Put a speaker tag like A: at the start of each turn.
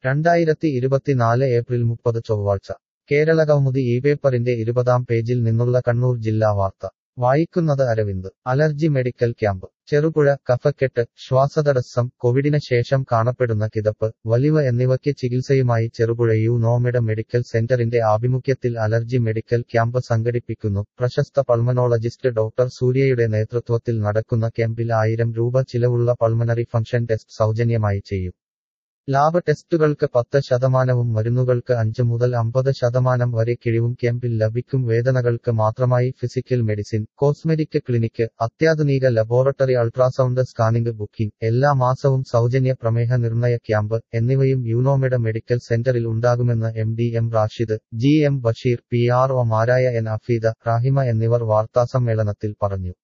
A: രണ്ടായിരത്തി ഇരുപത്തിനാല് ഏപ്രിൽ മുപ്പത് ചൊവ്വാഴ്ച കേരളകൗമുദി ഈ പേപ്പറിന്റെ ഇരുപതാം പേജിൽ നിന്നുള്ള കണ്ണൂർ ജില്ലാ വാർത്ത വായിക്കുന്നത് Aravind allergy medical camp Cherupuzha കഫക്കെട്ട് ശ്വാസതടസ്സം കോവിഡിന് ശേഷം കാണപ്പെടുന്ന കിതപ്പ് വലിവ് എന്നിവയ്ക്ക് ചികിത്സയുമായി ചെറുപുഴ യു നോമിഡ മെഡിക്കൽ സെന്ററിന്റെ ആഭിമുഖ്യത്തിൽ അലർജി മെഡിക്കൽ ക്യാമ്പ് സംഘടിപ്പിക്കുന്നു പ്രശസ്ത പൾമനോളജിസ്റ്റ് ഡോക്ടർ സൂര്യയുടെ നേതൃത്വത്തിൽ നടക്കുന്ന ക്യാമ്പിൽ ആയിരം രൂപ ചിലവുള്ള പൾമനറി ഫംഗ്ഷൻ ടെസ്റ്റ് സൗജന്യമായി ചെയ്യും ലാബ് ടെസ്റ്റുകൾക്ക് പത്ത് ശതമാനവും മരുന്നുകൾക്ക് അഞ്ച് മുതൽ അമ്പത് ശതമാനം വരെ കിഴിവും ക്യാമ്പിൽ ലഭിക്കും വേദനകൾക്ക് മാത്രമായി ഫിസിക്കൽ മെഡിസിൻ കോസ്മെറ്റിക് ക്ലിനിക്ക് അത്യാധുനിക ലബോറട്ടറി അൾട്രാസൗണ്ട് സ്കാനിംഗ് ബുക്കിംഗ് എല്ലാ മാസവും സൗജന്യ പ്രമേഹ നിർണയ ക്യാമ്പ് എന്നിവയും യൂനോമിഡ മെഡിക്കൽ സെന്ററിൽ ഉണ്ടാകുമെന്ന് M D M Rashid G M Basheer P R ഒമാരായ എൻ അഫീദ റാഹിമ എന്നിവർ വാർത്താസമ്മേളനത്തിൽ പറഞ്ഞു